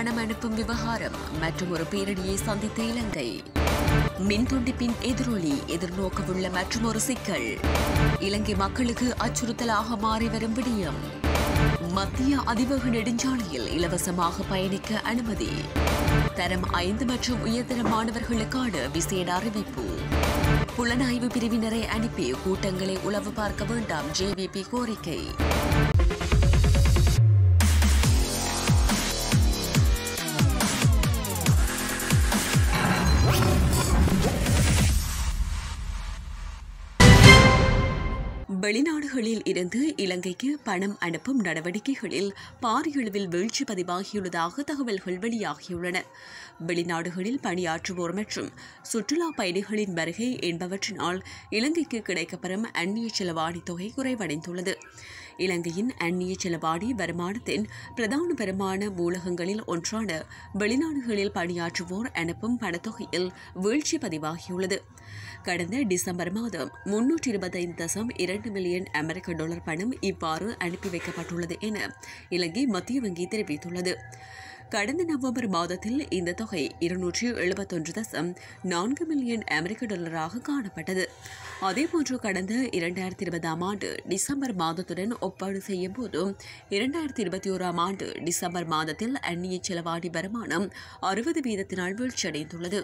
பணம் அனுப்பும் விவகாரம் மற்றும் ஒரு பேரடியை சந்தித்த இலங்கை மின் துண்டிப்பின் எதிரொலி எதிர்நோக்கவுள்ள மற்றொரு சிக்கல் இலங்கை மக்களுக்கு அச்சுறுத்தலாக மாறி வரும் விடயம் மத்திய அதிவேக நெடுஞ்சாலையில் இலவசமாக பயணிக்க அனுமதி தரம் ஐந்து மற்றும் உயர்தர மாணவர்களுக்கான விசேட அறிவிப்பு புலனாய்வு பிரிவினரை அனுப்பி கூட்டங்களை உளவு பார்க்க வேண்டாம் ஜேவிபி கோரிக்கை வெளிநாடுகளில் இருந்து இலங்கைக்கு பணம் அனுப்பும் நடவடிக்கைகளில் பாரியளவில் வீழ்ச்சி பதிவாகியுள்ளதாக தகவல்கள் வெளியாகியுள்ளன வெளிநாடுகளில் பணியாற்றுவோர் மற்றும் சுற்றுலா பயணிகளின் வருகை என்பவற்றினால் இலங்கைக்கு கிடைக்கப்பெறும் அந்நிய செலவாணி தொகை குறைவடைந்துள்ளது இலங்கையின் அந்நிய செலவாணி வருமானத்தின் பிரதான வருமான மூலகங்களில் ஒன்றான வெளிநாடுகளில் பணியாற்றுவோர் அனுப்பும் பணத்தொகையில் வீழ்ச்சி பதிவாகியுள்ளது கடந்த டிசம்பர் மாதம் முன்னூற்றி இருபத்தைந்து தசம் இரண்டு மில்லியன் அமெரிக்க டாலர் பணம் இவ்வாறு அனுப்பி வைக்கப்பட்டுள்ளது என இலங்கை மத்திய வங்கி தெரிவித்துள்ளது கடந்த நவம்பர் மாதத்தில் இந்த தொகை இருநூற்றி எழுபத்தொன்று தசம் நான்கு மில்லியன் அமெரிக்க டாலராக காணப்பட்டது அதேபோன்று கடந்த இரண்டாயிரத்தி இருபதாம் ஆண்டு டிசம்பர் மாதத்துடன் ஒப்பாடு செய்யும் போது இரண்டாயிரத்தி இருபத்தி ஓராம் ஆண்டு டிசம்பர் மாதத்தில் அந்நிய செலவாணி வருமானம் அறுபது வீதத்தினால் வீழ்ச்சியடைந்துள்ளது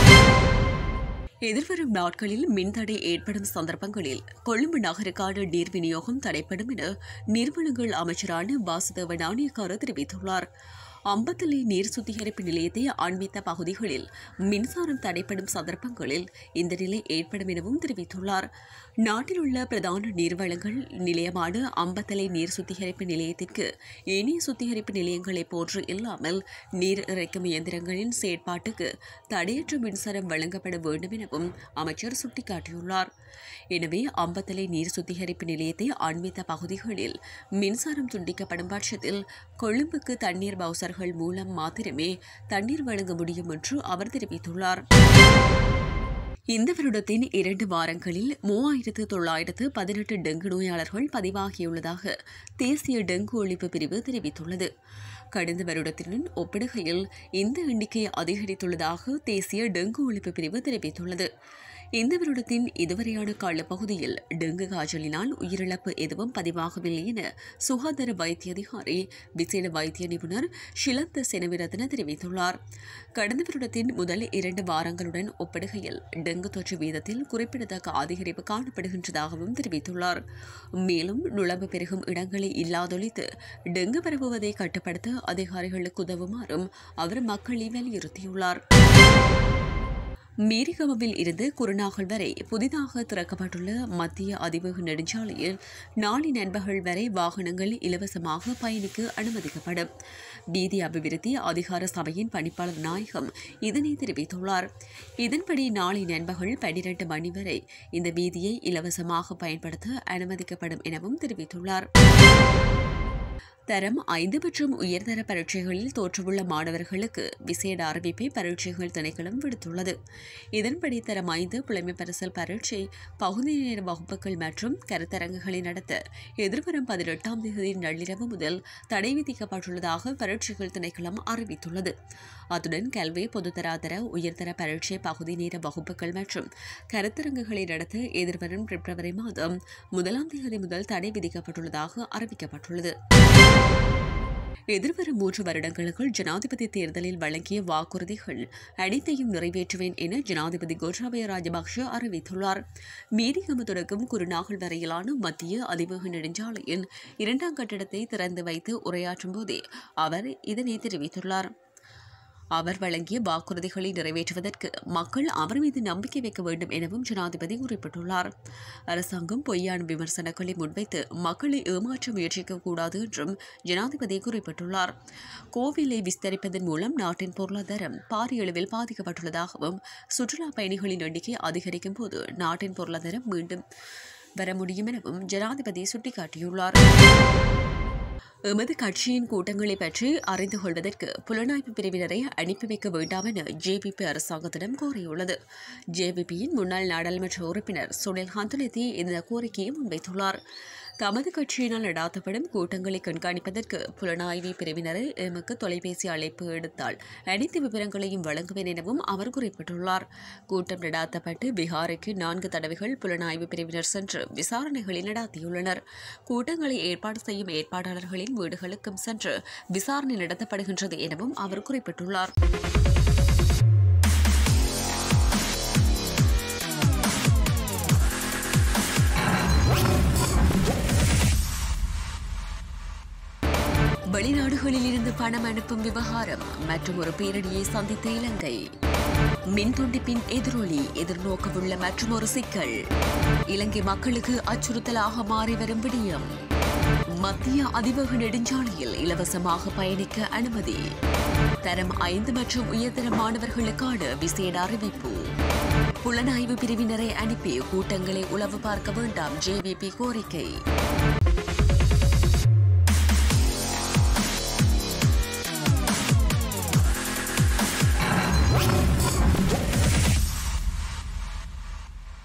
எதிர்வரும் நாட்களில் மின்தடை ஏற்படும் சந்தர்ப்பங்களில் கொழும்பு நகருக்கான நீர் விநியோகம் தடைப்படும் என நீர்வளங்கள் அமைச்சரான வாசுதேவ நாணயக்கார தெரிவித்துள்ளார் அம்பத்தலை நீர் சுத்திகரிப்பு நிலையத்தை அண்மித்த பகுதிகளில் மின்சாரம் தடைப்படும் சந்தர்ப்பங்களில் இந்த நிலை ஏற்படும் எனவும் தெரிவித்துள்ளார் நாட்டில் உள்ள பிரதான நீர்வளங்கள் நிலையமான அம்பத்தலை நீர் சுத்திகரிப்பு நிலையத்திற்கு ஏனைய சுத்திகரிப்பு நிலையங்களைப் போன்று இல்லாமல் நீர் இறைக்கும் இயந்திரங்களின் செயற்பாட்டுக்கு தடையற்ற மின்சாரம் வழங்கப்பட வேண்டும் எனவும் அமைச்சர் சுட்டிக்காட்டியுள்ளார் எனவே அம்பத்தலை நீர் சுத்திகரிப்பு நிலையத்தை அண்மித்த பகுதிகளில் மின்சாரம் துண்டிக்கப்படும் பட்சத்தில் கொழும்புக்கு தண்ணீர் பவுசர்கள் மூலம் மாத்திரமே தண்ணீர் வழங்க முடியும் என்று அவர் தெரிவித்துள்ளார் இந்த வருடத்தின் இரண்டு வாரங்களில் மூவாயிரத்து தொள்ளாயிரத்து பதினெட்டு டெங்கு நோயாளர்கள் பதிவாகியுள்ளதாக தேசிய டெங்கு ஒழிப்பு பிரிவு தெரிவித்துள்ளது கடந்த வருடத்துடன் ஒப்பிடுகையில் இந்த எண்ணிக்கை அதிகரித்துள்ளதாக தேசிய டெங்கு ஒழிப்பு பிரிவு தெரிவித்துள்ளது இந்த வருடத்தின் இதுவரையான காலப்பகுதியில் டெங்கு காய்ச்சலினால் உயிரிழப்பு எதுவும் பதிவாகவில்லை என சுகாதார வைத்திய அதிகாரி விசேட வைத்திய நிபுணர் ஷிலந்த செனவிரத்ன தெரிவித்துள்ளார் கடந்த வருடத்தின் முதல் இரண்டு வாரங்களுடன் ஒப்பிடுகையில் டெங்கு தொற்று வீதத்தில் குறிப்பிடத்தக்க அதிகரிப்பு காணப்படுகின்றதாகவும் தெரிவித்துள்ளார் மேலும் நுழம்பு பெருகும் இடங்களை இல்லாதொழித்து டெங்கு பரவுவதை கட்டுப்படுத்த அதிகாரிகளுக்கு உதவுமாறும் அவர் மக்களை வலியுறுத்தியுள்ளார் மீரிகமவில் இருந்து குருநாகல் வரை புதிதாக திறக்கப்பட்டுள்ள மத்திய அதிவேக நெடுஞ்சாலையில் நாளை நண்பகல் வரை வாகனங்கள் இலவசமாக பயணிக்க அனுமதிக்கப்படும் வீதி அபிவிருத்தி அதிகார சபையின் பணிப்பாளர் நாயகம் இதனை தெரிவித்துள்ளார் இதன்படி நாளை நண்பகல் பனிரெண்டு மணி வரை இந்த வீதியை இலவசமாக பயன்படுத்த அனுமதிக்கப்படும் எனவும் தெரிவித்துள்ளார் தரம் ஐந்து மற்றும் உயர்தர பரீட்சைகளில் தோற்றுள்ள மாணவர்களுக்கு விசேட அறிவிப்பை பரீட்சைகள் திணைக்களம் விடுத்துள்ளது இதன்படி தரம் ஐந்து புலமை பரிசல் பரீட்சை பகுதி நேர வகுப்புகள் மற்றும் கருத்தரங்குகளை நடத்த எதிர்வரும் பதினெட்டாம் தேதி நள்ளிரவு முதல் தடை விதிக்கப்பட்டுள்ளதாக பரீட்சைகள் திணைக்களம் அறிவித்துள்ளது அத்துடன் கல்வி பொதுத்தராதர உயர்தர பரீட்சை பகுதி நேர வகுப்புகள் மற்றும் கருத்தரங்குகளை நடத்த எதிர்வரும் பிப்ரவரி மாதம் முதலாம் தேதி முதல் தடை விதிக்கப்பட்டுள்ளதாக அறிவிக்கப்பட்டுள்ளது எதிர்வரும் மூன்று வருடங்களுக்குள் ஜனாதிபதி தேர்தலில் வழங்கிய வாக்குறுதிகள் அனைத்தையும் நிறைவேற்றுவேன் என ஜனாதிபதி கோட்டாபய ராஜபக்ஷ அறிவித்துள்ளார் மீரிகம தொடக்கம் குருநாகல் வரையிலான மத்திய அதிவேக நெடுஞ்சாலையின் இரண்டாம் கட்டிடத்தை திறந்து வைத்து உரையாற்றும் போதே அவர் இதனை தெரிவித்துள்ளார் அவர் வழங்கிய வாக்குறுதிகளை நிறைவேற்றுவதற்கு மக்கள் அவர் மீது நம்பிக்கை வைக்க வேண்டும் எனவும் ஜனாதிபதி குறிப்பிட்டுள்ளார் அரசாங்கம் பொய்யான விமர்சனங்களை முன்வைத்து மக்களை ஏமாற்ற முயற்சிக்க கூடாது என்றும் ஜனாதிபதி குறிப்பிட்டுள்ளார் கோவிலை விஸ்தரிப்பதன் மூலம் நாட்டின் பொருளாதாரம் பாரிய அளவில் பாதிக்கப்பட்டுள்ளதாகவும் சுற்றுலா பயணிகளின் எண்ணிக்கை அதிகரிக்கும் போது நாட்டின் பொருளாதாரம் மீண்டும் வர முடியும் எனவும் ஜனாதிபதி சுட்டிக்காட்டியுள்ளார் எமது கட்சியின் கூட்டங்களை பற்றி அறிந்து கொள்வதற்கு புலனாய்வு பிரிவினரை அனுப்பி வைக்க வேண்டாம் என ஜேபிபி அரசாங்கத்திடம் கோரியுள்ளது ஜேபிபியின் முன்னாள் நாடாளுமன்ற உறுப்பினர் சுனில் ஹந்துலதி இந்த கோரிக்கையை முன்வைத்துள்ளார் தமது கட்சியினால் நடாத்தப்படும் கூட்டங்களை கண்காணிப்பதற்கு புலனாய்வு பிரிவினரை எமக்கு தொலைபேசி அழைப்பு எடுத்தால் அனைத்து விவரங்களையும் வழங்குவேன் எனவும் அவர் குறிப்பிட்டுள்ளார் கூட்டம் நடாத்தப்பட்டு பீகாருக்கு நான்கு தடவைகள் புலனாய்வு பிரிவினர் சென்று விசாரணைகளை நடாத்தியுள்ளனர் கூட்டங்களை ஏற்பாடு செய்யும் ஏற்பாட்டாளர்களின் வீடுகளுக்கும் சென்று விசாரணை நடத்தப்படுகின்றது எனவும் அவர் குறிப்பிட்டுள்ளார் வெளிநாடுகளில் இருந்து பணம் அனுப்பும் விவகாரம் மற்றும் ஒரு பேரணியை சந்தித்த இலங்கை மின் துண்டிப்பின் எதிரொலி எதிர்நோக்கவுள்ள மற்றும் ஒரு சிக்கல் இலங்கை மக்களுக்கு அச்சுறுத்தலாக மாறி வரும் விடயம் மத்திய அதிவேக நெடுஞ்சாலையில் இலவசமாக பயணிக்க அனுமதி தரம் ஐந்து மற்றும் உயர்தர மாணவர்களுக்கான விசேட அறிவிப்பு புலனாய்வு பிரிவினரை அனுப்பி கூட்டங்களை உளவு பார்க்க வேண்டாம் ஜேவிபி கோரிக்கை